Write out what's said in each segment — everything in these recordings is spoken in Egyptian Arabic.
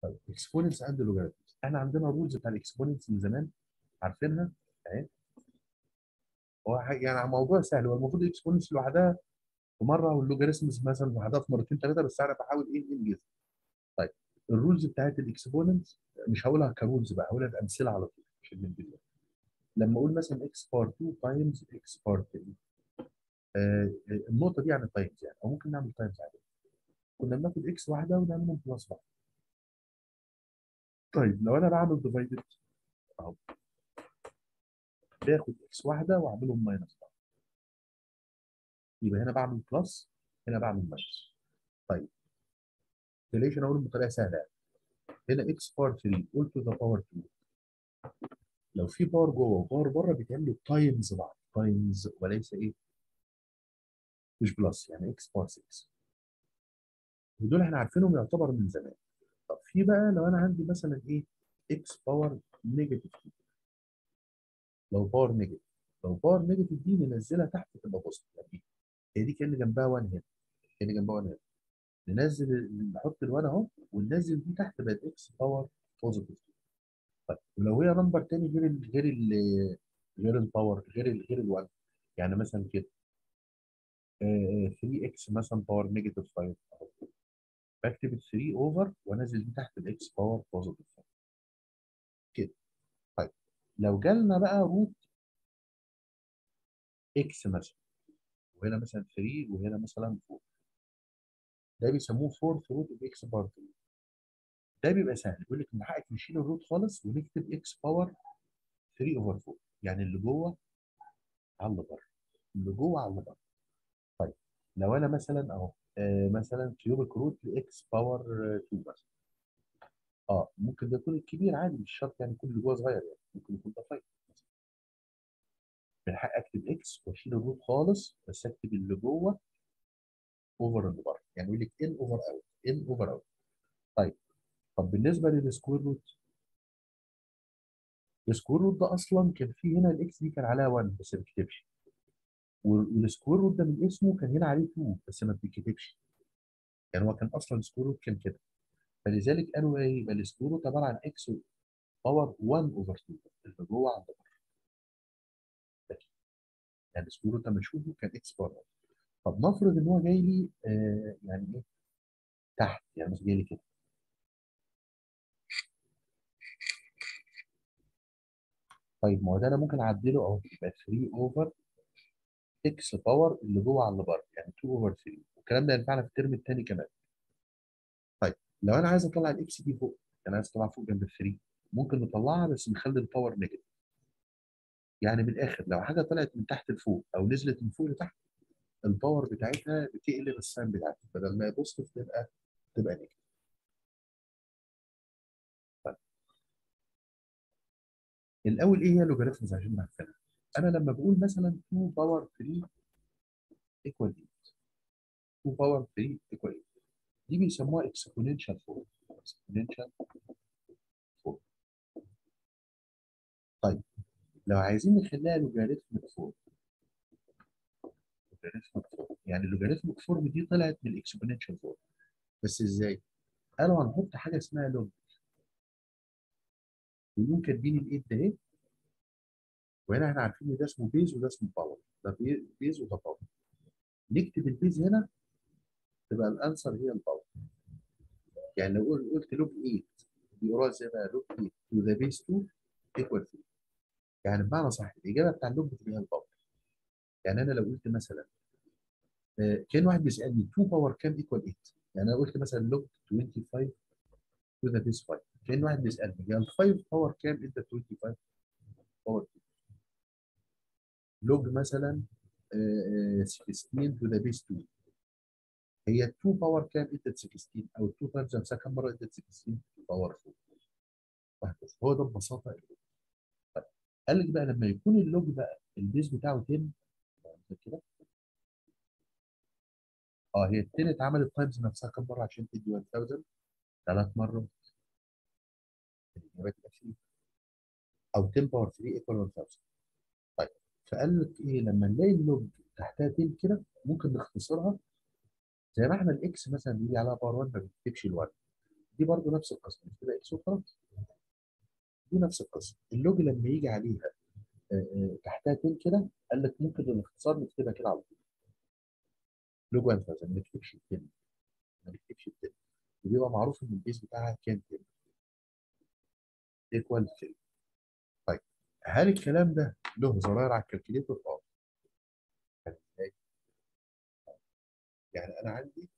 طيب اكسبوننتس اند لوجاريتمز احنا عندنا رولز بتاع الاكسبوننتس من زمان عارفينها اهي هو ح- يعني موضوع سهل هو المفروض الاكسبوننتس لوحدها في مره واللوجاريتمز مثلا لوحدها في مرتين ثلاثه بس انا بحاول ايه انجز طيب الرولز بتاعت الاكسبوننتس مش هقولها كرولز بقى هقولها بامثله على طول عشان ننجز لما اقول مثلا اكس بار 2 تايمز اكس بار 3 آه النقطه دي يعني تايمز يعني او ممكن نعمل تايمز عادي كنا بناخد اكس واحده ونعملهم بلس واحده طيب لو انا بعمل ديفايدد اهو باخد اكس واحده واعملهم ماينس واحده يبقى هنا بعمل بلس هنا بعمل ماينس طيب ليش انا اقول بطريقه سهله يعني. هنا اكس بار 3 قلت ذا باور 2 لو في باور جوه وباور بره بيتعملوا تايمز بعض تايمز وليس ايه مش بلس يعني اكس بار 6 ودول احنا عارفينهم يعتبر من زمان طب في بقى لو انا عندي مثلا ايه اكس باور نيجاتيف لو باور نيجاتيف لو باور نيجاتيف دي ننزلها تحت تبقى بوزيتيف يعني هي دي كان جنبها 1 هنا كان جنبها 1 هنا ننزل نحط ال1 اهو وننزل دي تحت بقت اكس باور بوزيتيف طيب ولو هي نمبر تاني غير ال غير ال غير الباور غير ال غير ال1 يعني مثلا كده 3 اكس مثلا باور نيجاتيف 5 اهو بكتب ال 3 اوفر وانزل دي تحت الاكس باور بوزيتيف 5 كده طيب لو جالنا بقى روت اكس مثلا وهنا مثلا 3 وهنا مثلا 4 ده بيسموه فورث روت اوف اكس باور 3 ده بيبقى سهل يقول لك من حقك نشيل الروت خالص ونكتب اكس باور 3 اوفر 4 يعني اللي جوه على اللي بره اللي جوه على اللي بره طيب لو انا مثلا اهو آه مثلا كيوبيك روت لاكس باور 2 مثلا اه ممكن ده يكون الكبير عادي مش شرط يعني يكون اللي جوه صغير يعني ممكن يكون ده 5 من حق اكتب اكس واشيل الروت خالص بس اكتب اللي جوه اوفر اللي بره يعني يقول لك ان اوفر اوت ان اوفر اوت طيب طب بالنسبه للسكوير روت السكوير روت ده اصلا كان في هنا الاكس دي كان عليها 1 بس ما بتكتبش والسكوير روت ده من اسمه كان هنا عليه 2 بس ما بتكتبش يعني هو كان اصلا السكوير روت كان كده فلذلك قالوا ايه يبقى السكوير روت عباره عن اكس باور 1 اوفر 2 اللي جوه عند بره يعني السكوير روت لما اشوفه كان اكس باور 1 طب نفرض ان هو جاي لي آه يعني ايه تحت يعني مثلا جاي لي كده طيب ما هو ده انا ممكن اعدله اهو يبقى 3 اوفر اكس باور اللي جوه على اللي بره يعني 2 اوفر 3 والكلام ده ينفعنا في الترم الثاني كمان طيب لو انا عايز اطلع الاكس دي فوق انا عايز اطلعها فوق جنب ال 3 ممكن نطلعها بس نخلي الباور نيجاتيف يعني من الاخر لو حاجه طلعت من تحت لفوق او نزلت من فوق لتحت الباور بتاعتها بتقلب الساين بتاعتها بدل ما هي بوزيتيف تبقى تبقى نيجاتيف طيب الاول ايه هي اللوجاريتمز عشان نعرفها انا لما بقول مثلا 2 باور 3 ايكوال 8 2 باور 3 ايكوال 8 دي بيسموها اكسبوننشال فورم اكسبوننشال فورم طيب لو عايزين نخليها لوجاريتمك فورم لوجاريتمك فورم يعني اللوجاريتمك فورم دي طلعت من الاكسبوننشال فورم بس ازاي؟ قالوا هنحط حاجه اسمها لوج ويقوم كاتبين الايد ده اهي وهنا احنا عارفين ان ده اسمه بيز وده اسمه باور ده بيز وده باور نكتب البيز هنا تبقى الانسر هي الباور يعني لو قلت لوج 8 بيقراها ازاي بقى لوج 8 تو ذا بيز 2 ايكوال 3 يعني بمعنى صح الاجابه بتاع اللوج بتبقى هي الباور يعني انا لو قلت مثلا آه كان واحد بيسالني 2 باور كام ايكوال 8 يعني انا قلت مثلا لوج 25 تو ذا بيز 5 كان واحد بيسالني يعني 5 باور كام انت 25 باور 2 لوج مثلا آه 16 تو ذا بيز 2 هي 2 باور كام ادت 16 او 2 تايمز نفسها كام مره ادت 16 باور 4 وهكذا هو ده ببساطه اللوج طيب قال لك بقى لما يكون اللوج بقى البيز بتاعه 10 كده اه هي ال 10 اتعملت تايمز نفسها كام مره عشان تدي 1000 ثلاث مرات الاجابه تبقى 3 او 10 باور 3 ايكوال 1000 طيب فقال لك ايه لما نلاقي اللوج تحتها 10 كده ممكن نختصرها زي ما احنا الاكس مثلا بيجي عليها باور 1 ما بنكتبش ال1 دي برضو نفس القصه مش تبقى اكس وخلاص دي نفس القصه اللوج لما يجي عليها آه، آه، تحتها تين كده قال لك ممكن الاختصار نكتبها كده على طول لوج 1000 ما نكتبش التين ما نكتبش التين وبيبقى معروف ان البيس بتاعها كان 10 ايكوال 3 طيب هل الكلام ده له زراير على الكالكوليتر؟ اه يعني إزاي؟ يعني انا عندي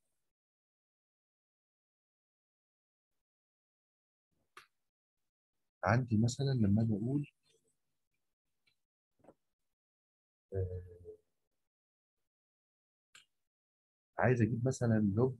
عندي مثلا لما اجي اقول آه، عايز اجيب مثلا لوج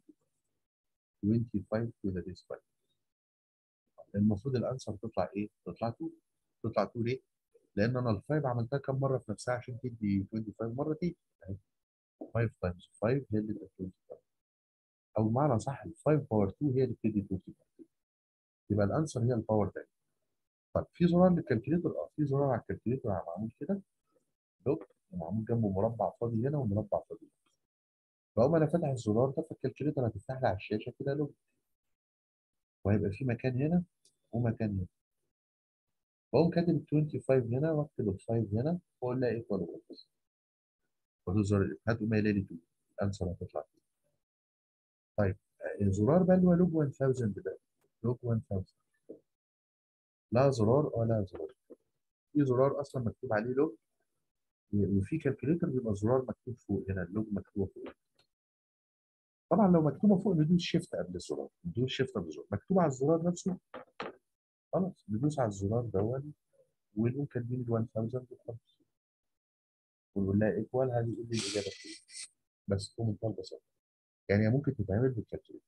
25 to the base 5 المفروض الانسر تطلع ايه؟ تطلع 2 تطلع 2 ليه؟ لان انا ال 5 عملتها كم مره في نفسها عشان تدي 25 مره دي 5 تايمز 5 هي اللي بتدي 25 او بمعنى صح ال 5 باور 2 هي اللي بتدي 25 يبقى الانسر هي الباور ده طب في زرار للكالكوليتر اه في زرار على الكالكوليتر معمول كده لوج ومعمول جنبه مربع فاضي هنا ومربع فاضي هنا فاول ما انا فاتح الزرار ده فالكالكوليتر هتفتح لي على الشاشه كده لوج وهيبقى في مكان هنا ومكان هنا بقوم كاتب ال 25 هنا واكتب ال 5 هنا واقول لها ايكوال وخلاص وادوس زرار الاف هتقوم قايله لي 2 الانسر هتطلع 2 طيب آه، الزرار بقى اللي هو لوج 1000 ده لوج 1000 لا زرار اه لا زرار في زرار اصلا مكتوب عليه لوج وفي كالكوليتر بيبقى زرار مكتوب فوق هنا اللوج مكتوبه فوق طبعا لو مكتوبه فوق ندوس شيفت قبل الزرار ندوس شيفت قبل الزرار مكتوبه على الزرار نفسه خلاص ندوس على الزرار دون ونقول كاتبين ال 1000 وخلاص ونقول لها ايكوال هذه يقول لي الاجابه فين بس بمنتهى البساطه يعني هي ممكن تتعمل بالكالكوليتر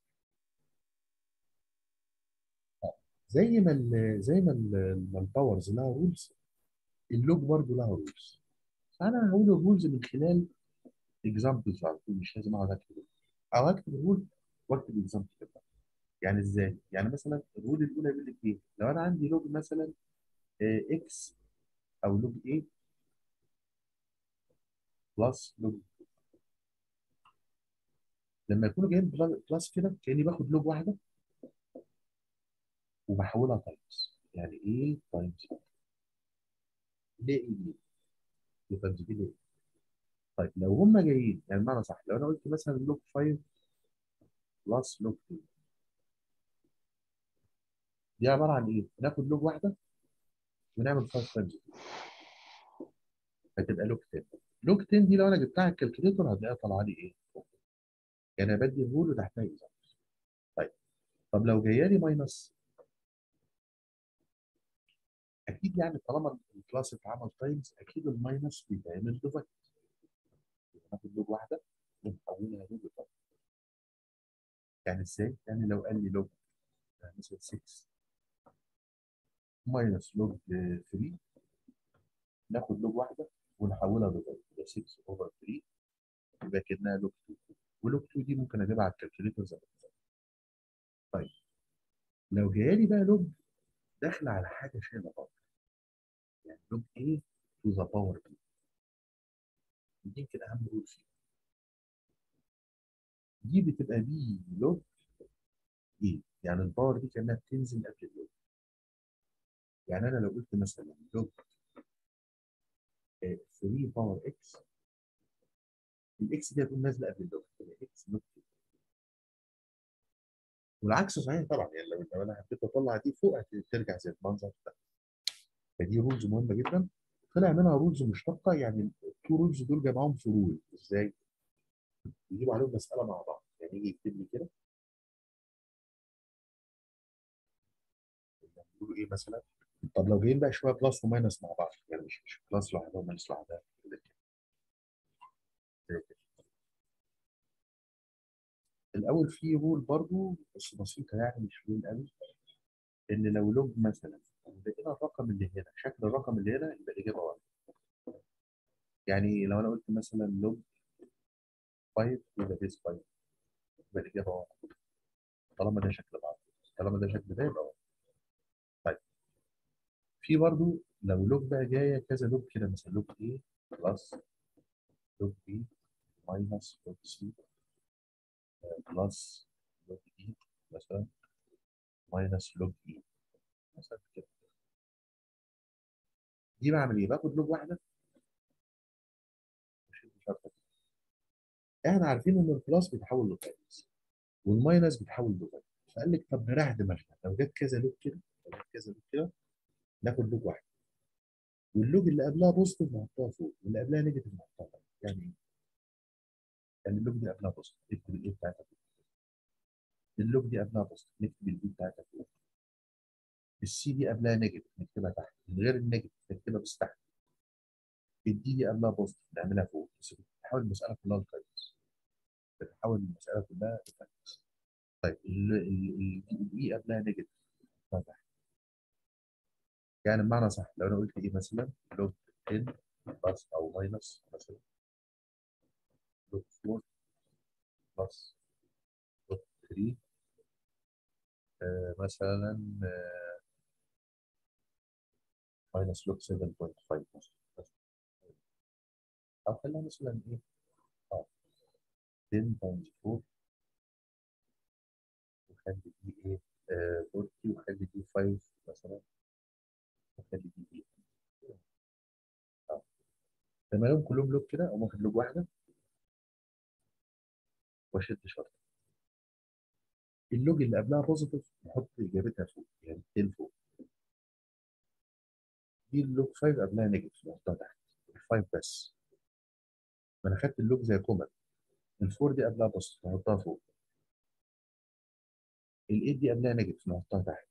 زي ما ال زي ما ال- ما الباورز لها رولز اللوج برضه لها رولز فانا هقول الرولز من خلال اكزامبلز على طول مش لازم اقعد اكتب او اكتب الرول واكتب اكزامبل يعني ازاي؟ يعني مثلا الرول الاولى بيقول لك ايه؟ لو انا عندي لوج مثلا اكس او لوج ايه بلس لوج لما يكونوا جايين بلس كده كاني باخد لوج واحده وبحولها تايمز يعني ايه تايمز ليه ايه ليه؟ دي تايمز دي ليه؟ طيب لو هم جايين يعني بمعنى صح لو انا قلت مثلا لوج 5 بلس لوج 2 دي عباره عن ايه؟ ناخد لوج واحده ونعمل 5 تايمز فتبقى لوج 10 لوج 10 دي لو انا جبتها على الكالكوليتر هتلاقيها طالعه لي ايه؟ يعني بدي الرول وتحتها اكزامبل طيب طب لو جايه لي ماينس اكيد يعني طالما الكلاس اتعمل تايمز اكيد الماينس بيتعمل ديفايد ناخد لوج واحده ونحولها لوج تايمز يعني ازاي؟ يعني لو قال لي لوج آه، مثلا 6 ماينس لوج 3 ناخد لوج واحده ونحولها لديفايد يبقى 6 اوفر 3 يبقى كانها لوج 2 ولوج 2 دي ممكن اجيبها على الكالكوليتر زي ما قلت. طيب لو جايه لي بقى لوج داخله على حاجه شايله باور يعني لوج ايه تو ذا باور بي دي يمكن اهم رول فيه دي بتبقى بي لوج ايه يعني الباور دي كانها بتنزل قبل اللوج يعني انا لو قلت مثلا لوج 3 باور اكس الاكس دي هتكون نازله قبل اللوج تبقى اكس لوج والعكس صحيح طبعا يعني لو لو انا حبيت اطلع دي فوق هترجع زي المنظر ده فدي رولز مهمه جدا طلع منها رولز مشتقه يعني التو رولز دول جمعهم في رول ازاي؟ يجيبوا عليهم مساله مع بعض يعني يجي يكتب لي كده يقولوا ايه مثلا طب لو جايين بقى شويه بلس وماينس مع بعض يعني مش مش بلس لوحدها وماينس لوحدها كده كده. الاول في رول برضو بس بسيطه يعني مش رول قوي ان لو لوج مثلا لقينا الرقم اللي هنا شكل الرقم اللي هنا يبقى الاجابه واحده يعني لو انا قلت مثلا لوج 5 يبقى بيس 5 يبقى الاجابه واحده طالما ده شكل بعض طالما ده شكل ده يبقى واحد طيب في برضو لو لوج بقى جايه كذا لوج كده مثلا لوج A بلس لوج B ماينس لوج C بلس لوج E مثلا ماينس لوج اي مثلا كده دي بعمل ايه؟ باخد لوج واحده واشيل شرطه احنا عارفين ان البلس بيتحول لماينس والماينس بيتحول للوج فقال لك طب نريح دماغنا لو جت كذا لوج كده لو جت كذا لوج كده ناخد لوج واحد واللوج اللي قبلها بوزيتيف نحطها فوق واللي قبلها نيجاتيف نحطها تحت يعني ايه؟ يعني اللوج دي قبلها بوزيتيف نكتب الايه بتاعتها فوق اللوج دي قبلها بوزيتيف نكتب البي بتاعتها فوق السي دي قبلها نيجاتيف نكتبها تحت من غير النيجاتيف نكتبها بس تحت الدي دي قبلها بوزيتيف نعملها فوق بس بتحول المساله كلها لكاينس بتحول المساله كلها لكاينس طيب الاي قبلها نيجاتيف نحطها تحت يعني بمعنى صح لو انا قلت ايه مثلا لوج 10 بلس او ماينس مثلا لوج 4 بلس لوج 3 آه مثلا ماينس لوج 7.5 مثلا او خليها مثلا ايه اه 10 تايمز 4 وخلي دي ايه آه 40 وخلي دي 5 مثلا وخلي دي ايه اه لما لهم كلهم لوج كده او ممكن لوج واحده واشد شرط اللوج اللي قبلها بوزيتيف نحط اجابتها فوق يعني 10 فوق دي اللوج 5 قبلها نيجاتيف نحطها تحت ال5 بس ما انا خدت اللوج زي كومن الفور دي قبلها بوزيتيف نحطها فوق ال8 دي قبلها نيجاتيف نحطها تحت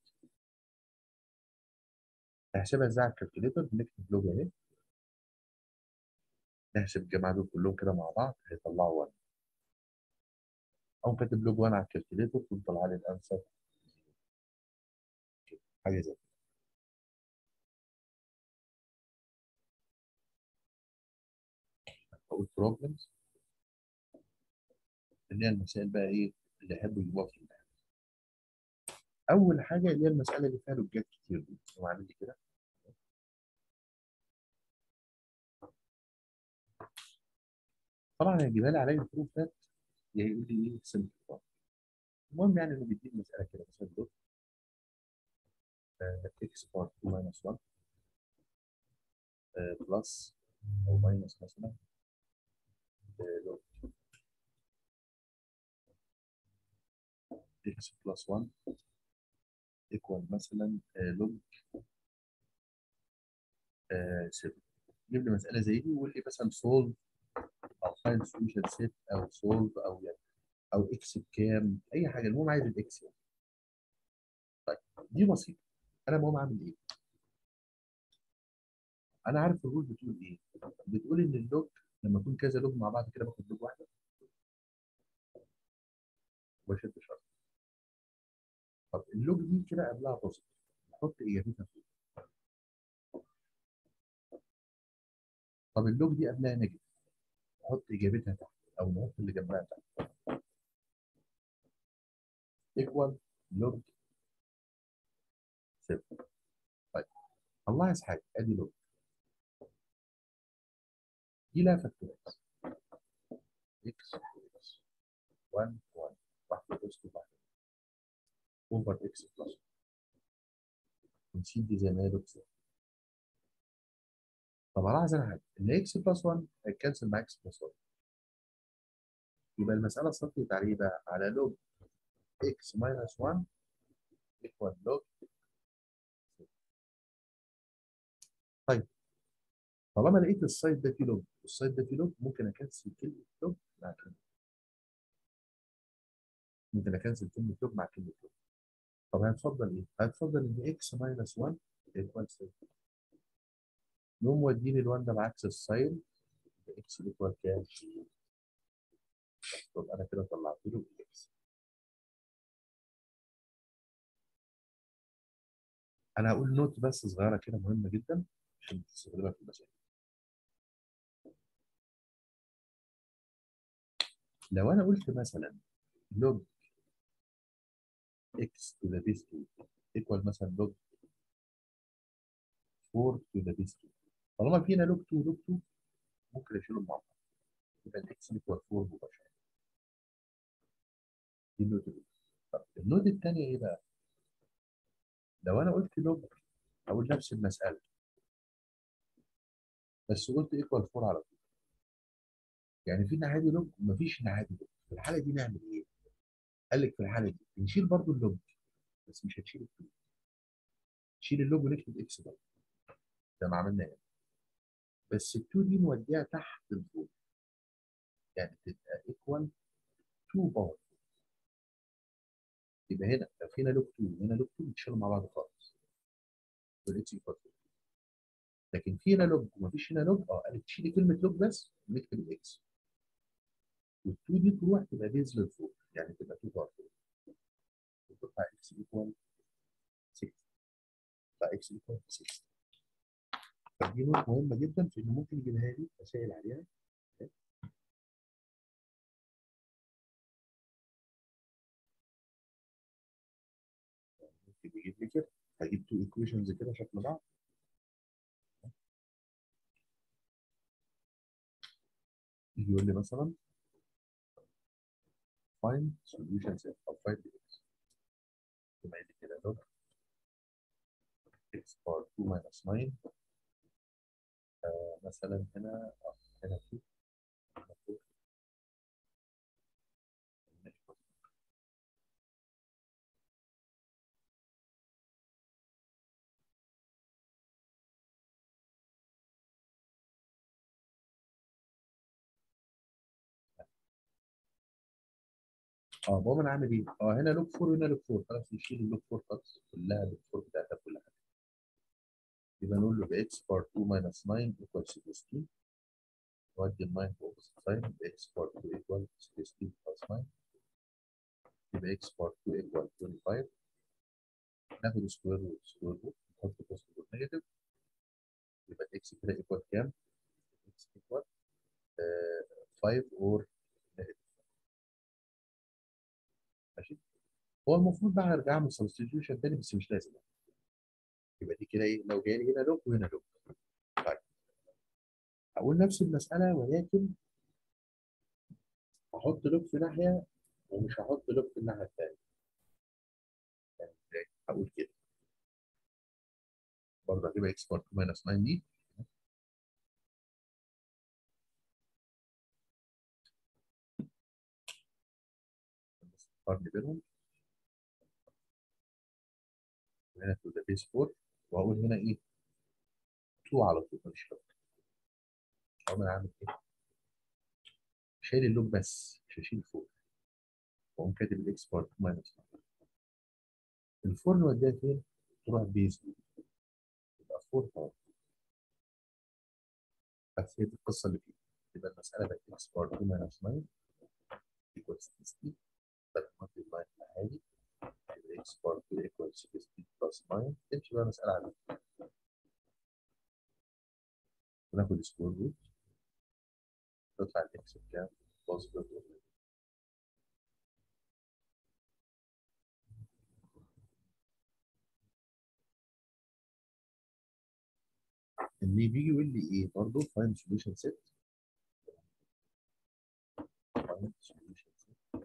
نحسبها ازاي على الكالكوليتر بنكتب لوج اهي نحسب الجماعه دول كلهم كده مع بعض هيطلعوا 1 او كاتب لوج 1 على الكالكوليتر ويطلع لي الانسر حاجه زي كده اقول بروبلمز اللي هي المسائل بقى ايه اللي يحبوا يجيبوها في الامتحان اول حاجه اللي هي المساله اللي فيها لوجات كتير دي هو عامل لي كده طبعا هيجيبها لي عليا البروفات يا يقول لي ايه سمبل المهم يعني انه بيديني مساله كده مثلا دوت اكس بار 2 ماينس 1 بلس او ماينس مثلا لوج اكس بلس 1 ايكوال مثلا لوج 7 جيب لي مساله زي دي ويقول لي مثلا سولف او فايند سوليوشن سيت او سولف او يعني او اكس بكام اي حاجه المهم عايز الاكس يعني طيب دي بسيطه انا المهم اعمل ايه؟ انا عارف الرول بتقول ايه؟ بتقول ان اللوج لما يكون كذا لوج مع بعض كده باخد لوج واحده واشد شرط طب اللوج دي كده قبلها بوزيتيف نحط اجابتها فوق طب اللوج دي قبلها نيجاتيف نحط اجابتها تحت او نحط اللي جنبها تحت ايكوال لوج 7 طيب هنلاحظ حاجه ادي لوج دي لها فاكتوريز اكس اكس 1 1 واحده بوزيتيف واحده اوفر اكس بلس ونسيب دي زي ما هي لوج 7 طب هلاحظ انا حاجه ان اكس بلس 1 هيتكنسل مع اكس بلس 1 يبقى المساله سطحت عليه بقى على لوج اكس ماينس 1 ايكوال لوج طيب طالما لقيت السايد ده فيه لوج والسايد ده فيه لوج ممكن اكنسل كلمه لوج مع كلمه ممكن اكنسل كلمه لوج مع كلمه لوج طب هتفضل ايه؟ هتفضل ان اكس ماينس 1 ايكوال 7 يقوم موديني ال1 ده بعكس الساين اكس ايكوال كام؟ طب انا كده طلعت له اكس انا هقول نوت بس صغيره كده مهمه جدا عشان تستخدمها في المسائل لو انا قلت مثلا لوج x to the base 2 equal مثلا log 4 to the base 2 طالما فينا log 2 log 2 ممكن اشيلهم مع بعض يبقى الاكس equal 4 مباشره دي النوت الاولى طب النوت الثانيه ايه بقى؟ لو انا قلت لوج هقول نفس المساله بس قلت ايكوال 4 على طول يعني في نعادي لوج ومفيش نعادي لوج في الحاله دي نعمل ايه؟ قال لك في الحاله دي نشيل برضو اللوج بس مش هتشيل التو شيل اللوج ونكتب اكس برضه زي ما عملنا هنا بس التو دي نوديها تحت الفوق يعني تبقى ايكوال 2 باور يبقى هنا لو فينا لوج 2 وهنا لوج 2 بيتشالوا مع بعض خالص والاكس ايكوال لكن في هنا لوج ومفيش هنا لوج اه قالت تشيلي كلمه لوج بس ونكتب الاكس وال2 دي تروح تبقى بيز للفوق يعني تبقى 2 باور وتطلع اكس ايكوال 6 تطلع اكس ايكوال 6 فدي نقطه مهمه جدا في انه ممكن يجيبها لي اسائل عليها ممكن يجيب لي كده هجيب تو ايكويشنز كده شكل بعض يجي يقول لي مثلا find solution set of 5 x بما ان كده log x bar 2 minus 9 آه مثلا هنا آه هنا 2 هنا 4 اه بقوم انا عامل ايه؟ اه هنا لوك 4 وهنا لوك 4 خلاص نشيل اللوك 4 خالص كلها لوك 4 بتاعتها كلها يبقى نقول له x بار 2 minus 9 equal 16 نودي ال 9 فوق ساين x بار 2 equal 16 plus 9 يبقى x بار 2 equal 25 ناخد سكوير روت سكوير روت نحط بوزيتيف ونيجاتيف يبقى x كده equal كام؟ x equal 5 اور نيجاتيف ماشي هو المفروض بقى ارجع اعمل سبستيتيوشن تاني بس مش لازم يبقى دي كده ايه لو جاي لي هنا لوك وهنا لوك طيب هقول نفس المساله ولكن هحط لوك في ناحيه ومش هحط لوك في الناحيه الثانيه يعني ازاي؟ هقول كده برضه هجيب اكس بار 2 ماينس 9 دي بس القرن بينهم وهنا تو ذا بيس 4 وهقول هنا ايه 2 على طول مفيش لوك هقوم انا عامل ايه؟ شايل اللوك بس مش هشيل فوق واقوم كاتب الاكس بار 2 ماينس 9 الفور نوديها فين؟ تروح بيز يبقى 4 باور بس هي دي القصه اللي فيها يبقى المساله بقت اكس بار 2 ماينس 9 equals 60 بدل ما اكتب 9 عادي يبقى اكس بار 2 equals 60 بلس 9 تمشي بقى مساله عاديه وناخد سكوير روت تطلع الاكس بكام؟ بوزيتيف اللي بيجي يقول لي ايه برضه فايند سوليوشن سيت فايند سوليوشن سيت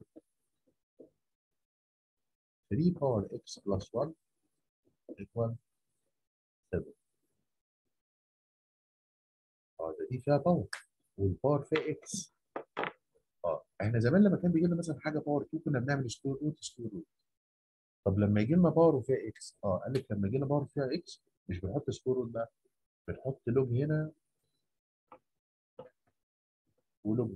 3 باور اكس بلس 1 equal 7 اه ده دي فيها باور والباور فيها اكس اه احنا زمان لما كان بيجي لنا مثلا حاجه باور 2 كنا بنعمل سكوير روت سكوير روت طب لما يجي لنا باور وفيها اكس اه قال لك لما يجي لنا باور فيها اكس مش بنحط سكوير روت بقى بنحط لوج هنا ولوج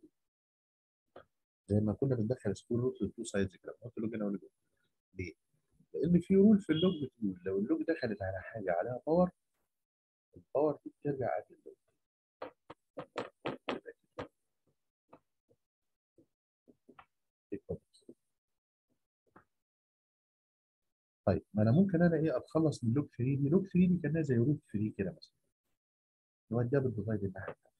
زي ما كنا بندخل سكوير روت للتو سايدز كده بنحط لوج هنا ولوج هنا. ليه؟ لان في رول في اللوج بتقول لو اللوج دخلت على حاجه عليها باور الباور دي بترجع قبل اللوج طيب ما انا ممكن انا ايه اتخلص من لوج 3 دي لوج 3 دي كانها زي روت 3 كده مثلا نوديها بالديفايد الناحيه الثانيه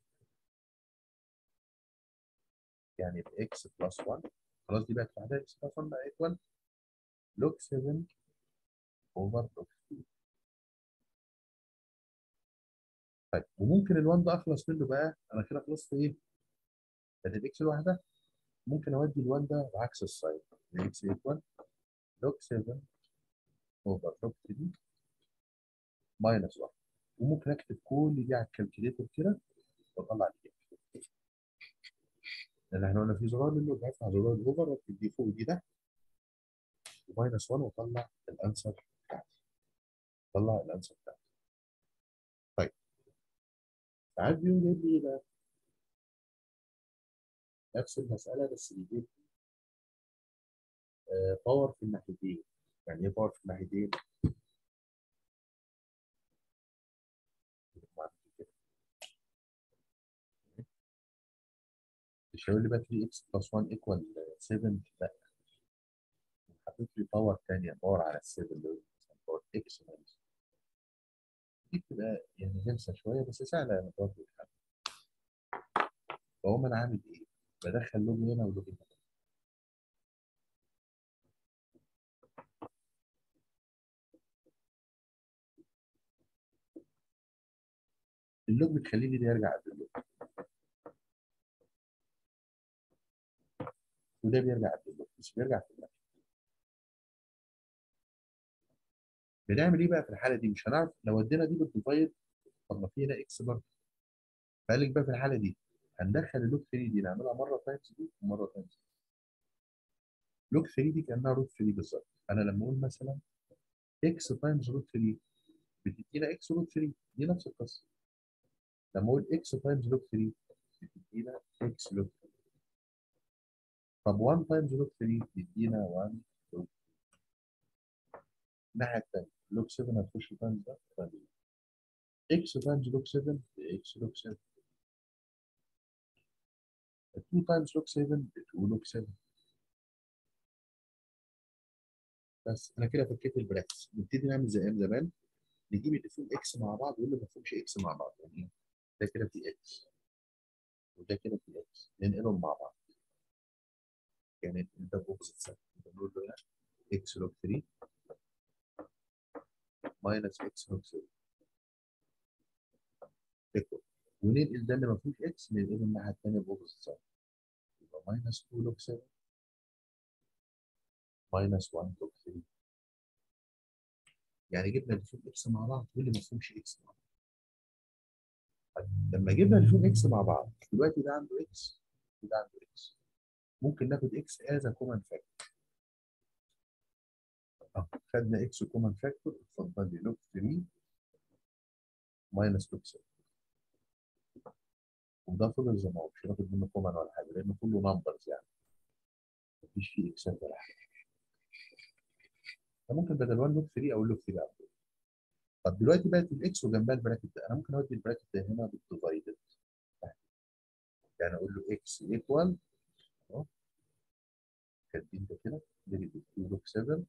يعني باكس بلس 1 خلاص دي بقت لوحدها اكس بلس 1 بقى ايكوال لوج 7 اوفر لوج 3 طيب وممكن ال1 ده اخلص منه بقى انا كده خلصت ايه؟ بقت الاكس لوحدها ممكن اودي ال1 ده بعكس الساين اكس ايكوال لوج 7 اوفر لوج 3 ماينس 1 وممكن اكتب كل دي على الكالكوليتر كده واطلع الاجابه لان احنا قلنا في زرار للود هفتح زرار الاوفر واكتب دي فوق ودي تحت وماينس 1 واطلع الانسر بتاعتي طلع الانسر بتاعتي طيب ساعات بيقوم جايب لي ايه بقى؟ نفس المساله بس بيجيب باور في الناحيتين يعني ايه باور في الناحيتين؟ مش هيقول لي بقى 3 اكس بلس 1 ايكوال 7 لا حطيت لي باور ثانيه باور على ال 7 اللي هو باور اكس ماينس دي بتبقى يعني غلسه شويه بس سهله يعني برضه الحل فهو انا عامل ايه؟ بدخل لوج هنا ولوج هنا اللوج بتخليني ده يرجع قبل اللوج وده بيرجع قبل اللوج بس بيرجع في الاخر بنعمل ايه بقى في الحاله دي مش هنعرف لو ادينا دي بالديفايد طب ما في هنا اكس برضه فقال لك بقى في الحاله دي هندخل اللوج 3 دي نعملها مره تايمز دي ومره تايمز دي لوج 3 دي كانها روت 3 بالظبط انا لما اقول مثلا اكس تايمز روت 3 بتدينا اكس روت 3 دي نفس القصه لما اقول اكس تايمز لوج 3 بتدينا اكس لوج 3 طب 1 تايمز لوج 3 بتدينا 1 لوج الناحيه الثانيه لوج 7 هتخش تايمز ده تايمز ده اكس تايمز لوج 7 باكس لوج 7 2 تايمز لوج 7 ب 2 لوج 7 بس انا كده فكيت البراكتس نبتدي نعمل زي ايام زمان نجيب اللي فيهم اكس مع بعض واللي ما فيهمش اكس مع بعض يعني ايه؟ ده كده في اكس وده كده في اكس ننقلهم مع بعض يعني ده بوكس سايد نقول له هنا اكس لوج 3 ماينس اكس لوج 7 ايكوال وننقل ده اللي ما فيهوش اكس ننقله الناحيه الثانيه بوكس سايد يبقى ماينس 2 لوج 7 ماينس 1 لوج 3 يعني جبنا اللي فيهم اكس مع بعض واللي ما فيهمش اكس مع بعض لما جبنا اللي فيهم اكس مع بعض دلوقتي ده عنده اكس وده عنده اكس ممكن ناخد اكس از كومن فاكتور خدنا اكس كومن فاكتور اتفضل لي لوج 3 ماينس لوج 7 وده فضل زي ما هو مش هناخد منه كومن ولا حاجه لانه كله نمبرز يعني مفيش فيه اكسات ولا حاجه فممكن بدل 1 لوج 3 او لوج 3 أبدو. طب دلوقتي بقت الاكس وجنبها البراكت ده انا ممكن اودي البراكت ده هنا بالديفايدد يعني اقول له اكس ايكوال اهو كاتبين ده كده ديفيد 2 لوج 7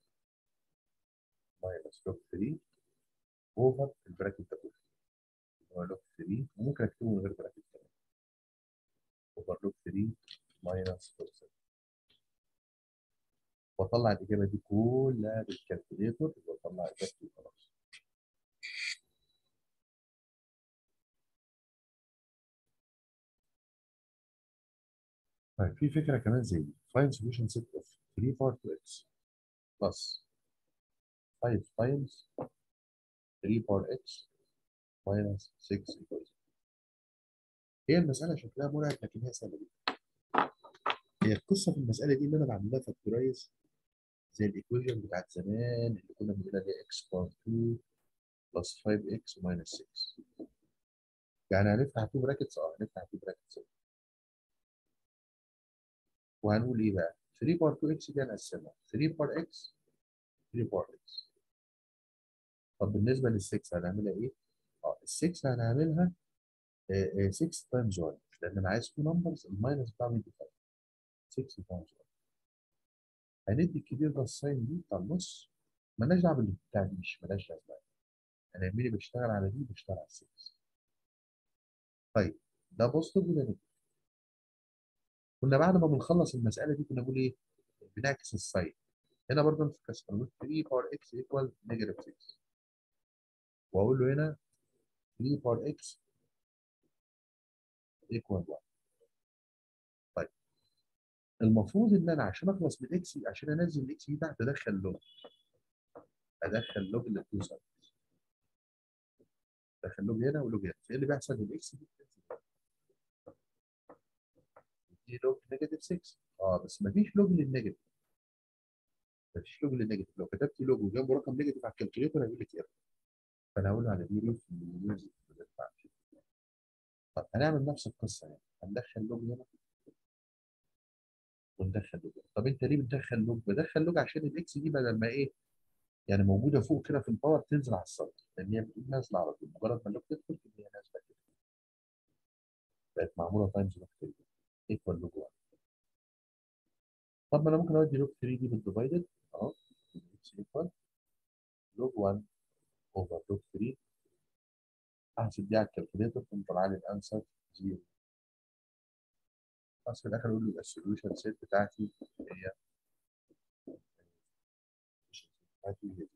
ماينس لوج 3 اوفر البراكت ده كله هو لوج 3 وممكن اكتبه من غير براكت كمان اوفر لوج 3 ماينس لوج 7 واطلع الاجابه دي كلها بالكالكوليتر واطلع اجابتي وخلاص طيب في فكره كمان زي دي find solution set of 3 power to x plus 5 times 3 power x minus 6 equals هي المسألة شكلها مرعب لكن هي سهلة جدا. هي القصة في المسألة دي إن أنا بعمل لها فاكتورايز زي الإيكويشن بتاعت زمان اللي كنا بنقولها اللي هي x باور 2 بلس 5x minus 6 يعني هنفتح 2 براكتس اه هنفتح 2 براكتس وهنقول ايه بقى 3 باور 2x دي هنقسمها 3 باور x 3 باور x طب بالنسبه لل 6 هنعملها ايه؟ اه ال 6 هنعملها 6 تايمز 1 لان انا عايز 2 نمبرز الماينس بتاعهم يدي 5 6 تايمز 1 هندي الكبير ده الساين دي بتاع النص مالناش دعوه بالبتاع دي مش مالهاش لازمه انا يهمني بشتغل على دي بشتغل على 6 طيب ده بوزيتيف وده نيجاتيف كنا بعد ما بنخلص المساله دي كنا بنقول ايه؟ بنعكس الساين هنا برضه نفس القصه نقول 3 باور اكس ايكوال نيجاتيف 6 واقول له هنا 3 باور اكس ايكوال 1 طيب المفروض ان انا عشان اخلص من اكس عشان انزل الاكس دي تحت ادخل لون ادخل لوج للتو سايدز ادخل لوج هنا ولوج هنا ايه اللي بيحصل للاكس دي دي لوج نيجاتيف 6 اه بس ما فيش لوج للنيجاتيف ما فيش لوج للنيجاتيف لو كتبت لوج وجنبه رقم نيجاتيف على الكالكوليتر هيقول لك ايرور فانا هقول على دي ريف ميوزك طب هنعمل نفس القصه يعني هندخل لوج هنا وندخل لوج طب انت ليه بتدخل لوج؟ بدخل لوج عشان الاكس دي بدل ما ايه يعني موجوده فوق كده في الباور تنزل على السطح لان هي بتقول نازله على طول مجرد ما اللوج تدخل تبقى هي نازله كده بقت معموله تايمز لوج 3 ايكوال لوج 1 طب ما انا ممكن اودي لوج 3 دي بالديفايدد اهو اكس ايكوال لوج 1 اوفر لوج 3 احسب دي على الكالكوليتر تقوم طالعه لي الانسر 0 بس في الاخر اقول له السوليوشن سيت بتاعتي هي بتاعتي هي دي.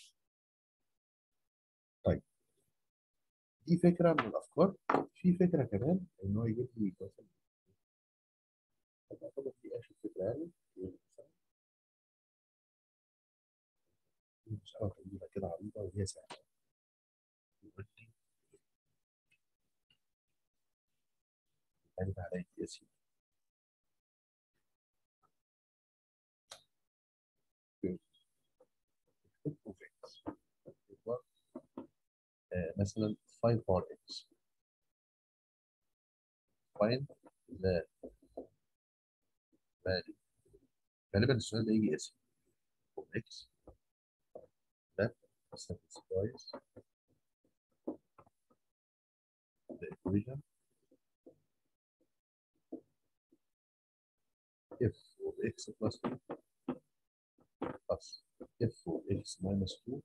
طيب دي فكره من الافكار في فكره كمان ان هو يجيب لي مثلا طبعا دي اخر فكره يعني مسألة طويلة كده عريضة وهي سهلة يقول لي يعني على يا سيدي of x equal آه، مثلا 5 power x find the value غالبا السؤال ده يجي اسم of x that satisfies the equation f of x plus 2 plus f of x minus 2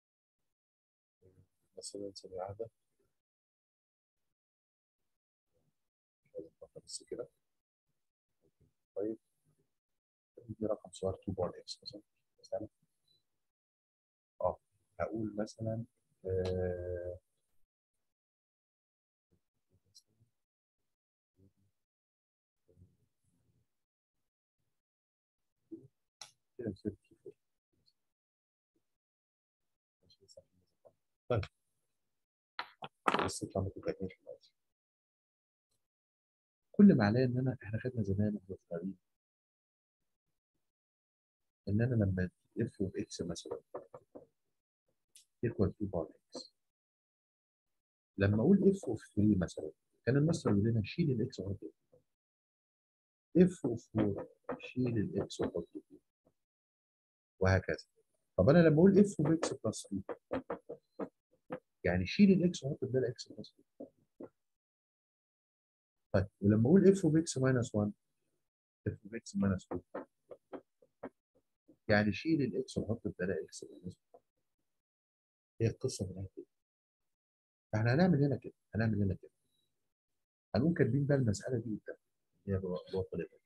مثلا ثانية واحدة لازم أفكر بس كده طيب دي رقم صغير 2 باور اكس مثلا مثلا اه هقول مثلا آه، كده نسيب كيف. ماشي، بس عشان نظبط. طيب بس يطلع ما تتأكدش دلوقتي. كل ما عليه ان انا احنا خدنا زمان واحنا صغيرين ان انا لما اف اوف اكس مثلا ايكوال 2 باور اكس لما اقول اف اوف 3 مثلا كان المصدر يقول لنا شيل الاكس وحط اف اوف 4 شيل الاكس وحط وهكذا طب انا لما اقول اف اوف اكس بلس 3 يعني شيل الاكس وحط بدال اكس بلس 2 طيب ولما اقول اف اوف اكس ماينس 1 اف اوف اكس ماينس 2 يعني شيل الاكس وحط بدال اكس ماينس 2 هي القصه من كده فاحنا هنعمل هنا كده هنعمل هنا كده هنقوم كاتبين بقى المساله دي قدام هي بوطلتها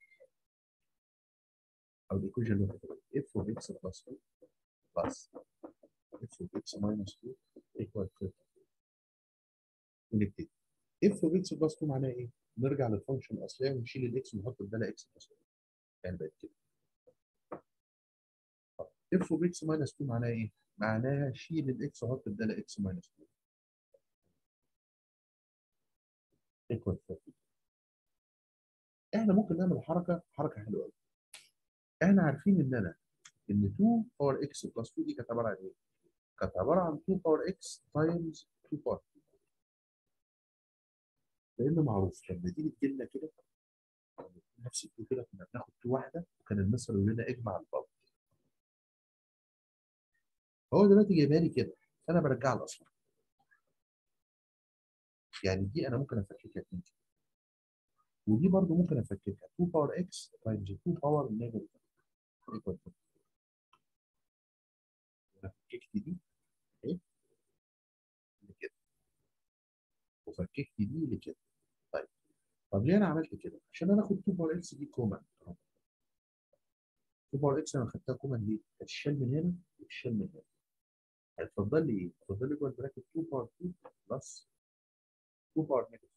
او الايكويشن اللي هو كاتبها اف اوف اكس بلس 2 بلس اف اوف اكس ماينس 2 ايكوال 30 ونبتدي اف اوف اكس بلس 2 معناها ايه؟ نرجع للفانكشن الاصليه ونشيل الاكس ونحط بدالها اكس بلس 2 يعني بقت كده اف اوف اكس ماينس 2 معناها ايه؟ معناها شيل الاكس وحط بدالها اكس ماينس 2 ايكوال 30 احنا ممكن نعمل حركه حركه حلوه قوي احنا عارفين ان انا ان 2 باور اكس بلس 2 دي كانت عباره عن ايه؟ كانت عباره عن 2 باور اكس تايمز 2 باور لانه معروف لما تيجي تجيلنا كده نفس الكيو كده كنا بناخد كيو واحده وكان المصدر يقول لنا اجمع الباب هو دلوقتي جايبها لي كده فانا برجعها لاصلها يعني دي انا ممكن افككها 2 ودي برضو ممكن افككها 2 باور اكس تايمز 2 باور نيجاتيف ايكوال انا فككت دي اهي لكده وفككت دي لكده طيب طب ليه انا عملت كده؟ عشان انا اخد 2 باور اكس دي كومن 2 باور اكس انا خدتها كومن ليه؟ هتشال من هنا وتشال من هنا هيتفضل لي ايه؟ هيتفضل لي جوه البراكت 2 باور 2 بلس 2 باور نيجاتيف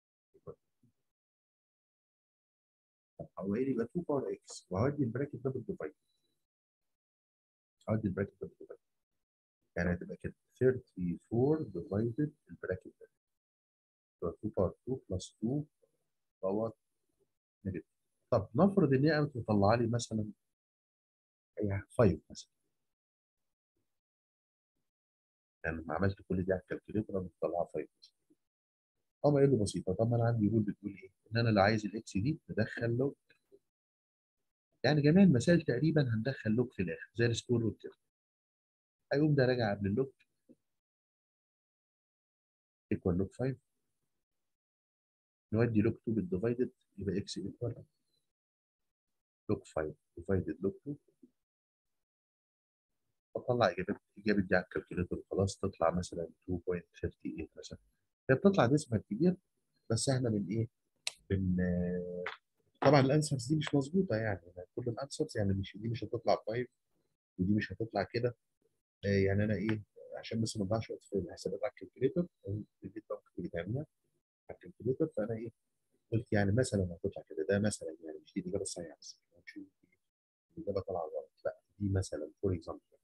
هو ايه يبقى 2 باور اكس وهودي البراكت ده بالديفايد هودي البراكت ده بالديفايد يعني هتبقى كده 34 divided البراكت ده يبقى 2 باور 2 بلس 2 باور نيجاتيف طب نفرض ان هي قامت مطلعه لي مثلا هي 5 مثلا يعني لما عملت كل دي على الكالكوليتر قامت مطلعه 5 مثلا اه ما له بسيطه طب ما انا عندي رول بتقول ايه؟ ان انا لو عايز الاكس دي ندخل لوج يعني جميع المسائل تقريبا هندخل لوج في الاخر زي السكور رول كده هيقوم ده راجع قبل اللوج ايكوال لوج 5 نودي لوج 2 بالديفايدد يبقى اكس ايكوال لوج 5 ديفايدد لوج 2 اطلع اجابه اجابه دي على الكالكوليتر وخلاص تطلع مثلا 2.58 مثلا هي بتطلع ديسمال كبير بس احنا من ايه؟ من طبعا الانسرز دي مش مظبوطه يعني كل الانسرز يعني مش دي مش هتطلع 5 ودي مش هتطلع كده يعني انا ايه عشان بس ما نضيعش وقت في الحسابات على الكالكوليتر البيت بقى ممكن تعملها على الكالكوليتر فانا ايه قلت يعني مثلا هتطلع كده ده مثلا يعني مش دي الاجابه الصحيحه بس نشوف الاجابه طالعه غلط لا دي مثلا فور اكزامبل